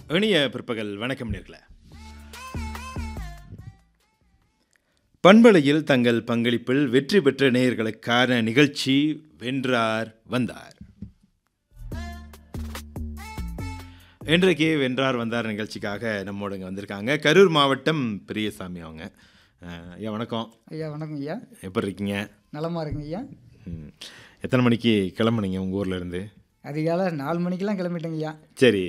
இனிய பிற்பகல் வணக்கம் நேர்களே பண்பலையில் தங்கள் பங்களிப்பில் வெற்றி பெற்ற நேயர்களுக்கான நிகழ்ச்சி வென்றார் வந்தார் இன்றைக்கு வென்றார் வந்தார் நிகழ்ச்சிக்காக நம்மோட இங்கே வந்திருக்காங்க கரூர் மாவட்டம் பெரியசாமி அவங்க அஹ், ஐயா வணக்கம் ஐயா வணக்கம் ஐயா எப்படி இருக்கீங்க நலமா இருக்குங்க ஐயா ம். எத்தனை மணிக்கு கிளம்புனீங்க உங்கள் ஊர்ல இருந்து அதிகாலை நாலு மணிக்கெல்லாம் கிளம்பிட்டேங்க ஐயா சரி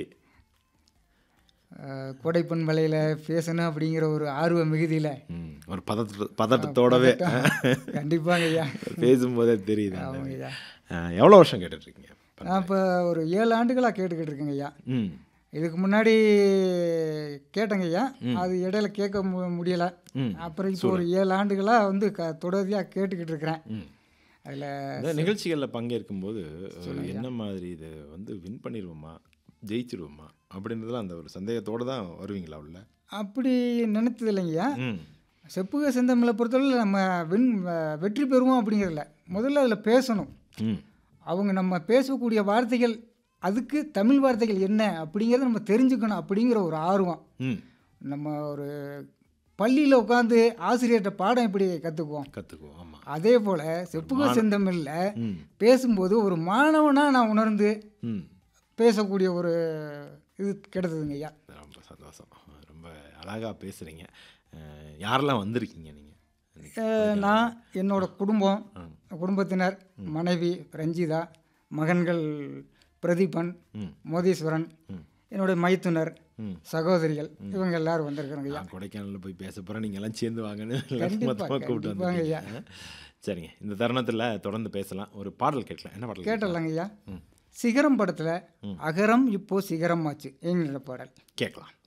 அஹ், கோடைப்பெண் மலையில் பேசணும் அப்படிங்கிற ஒரு ஆர்வ மிகுதியில் ம். ஒரு பதட்ட பதட்டத்தோடவே கண்டிப்பாங்க ஐயா பேசும்போதே தெரியுது அந்த ஆமாங்க ஐயா அஹ், எவ்வளோ வருஷம் கேட்டுட்ருக்கீங்க நான் இப்போ ஒரு ஏழு ஆண்டுகளாக கேட்டுக்கிட்டு இருக்கேங்க ஐயா ம் இதுக்கு முன்னாடி கேட்டேங்க ஐயா அது இடையில கேட்க மு முடியலை ம். அப்புறம் இப்போ ஒரு ஏழு ஆண்டுகளாக வந்து க தொடர்ச்சியாக கேட்டுக்கிட்டு இருக்கிறேன் ம் அதில் இந்த நிகழ்ச்சிகளில் பங்கேற்கும்போது என்ன மாதிரி இது வந்து வின் பண்ணிடுவோமா ஜெயிச்சிருவோமா அப்படின்றதுலாம் அந்த ஒரு சந்தேகத்தோடு தான் வருவீங்களா உள்ள அப்படி நினைத்தது இல்லைங்கய்யா ம் செப்புக செந்தமிழை பொறுத்தவரை நம்ம வின் வெற்றி பெறுவோம் அப்படிங்கிறதில்ல முதல்ல அதில் பேசணும் ம் அவங்க நம்ம பேசக்கூடிய வார்த்தைகள் அதுக்கு தமிழ் வார்த்தைகள் என்ன அப்படிங்கிறத நம்ம தெரிஞ்சுக்கணும் அப்படிங்கிற ஒரு ஆர்வம் ம் நம்ம ஒரு பள்ளியில் உட்காந்து ஆசிரியர்கிட்ட பாடம் எப்படி கற்றுக்குவோம் கற்றுக்குவோம் ஆமாம் அதே போல் செப்புக செந்தமிழில் ம் பேசும்போது ஒரு மாணவனாக நான் உணர்ந்து ம் பேசக்கூடிய ஒரு இது கிடைத்ததுங்க ஐயா ரொம்ப சந்தோஷம் ரொம்ப அழகாக பேசுகிறீங்க யாரெல்லாம் வந்திருக்கீங்க நீங்கள் அஹ் நான் என்னோட குடும்பம் குடும்பத்தினர் மனைவி ரஞ்சிதா மகன்கள் பிரதீபன் ம். மோதீஸ்வரன் என்னுடைய மைத்துனர் ம். சகோதரிகள் இவங்க எல்லாரும் வந்திருக்கிறாங்க ஐயா நான் கொடைக்கானலில் போய் பேச போகிறேன் நீங்கள் எல்லாம் சேர்ந்து வாங்கன்னு கண்டிப்பா, மொத்தமாக கூப்பிட்டு கண்டிப்பாங்க வந்துருக்கீங்க சரிங்க இந்த தருணத்தில் தொடர்ந்து பேசலாம் ஒரு பாடல் கேட்கலாம் என்ன பாடல் கேட்கலாம்? கேட்டலாங்க ஐயா சிகரம் படத்தில் அகரம் இப்போ சிகரம் ஆச்சு என்கிற பாடல் கேட்கலாம்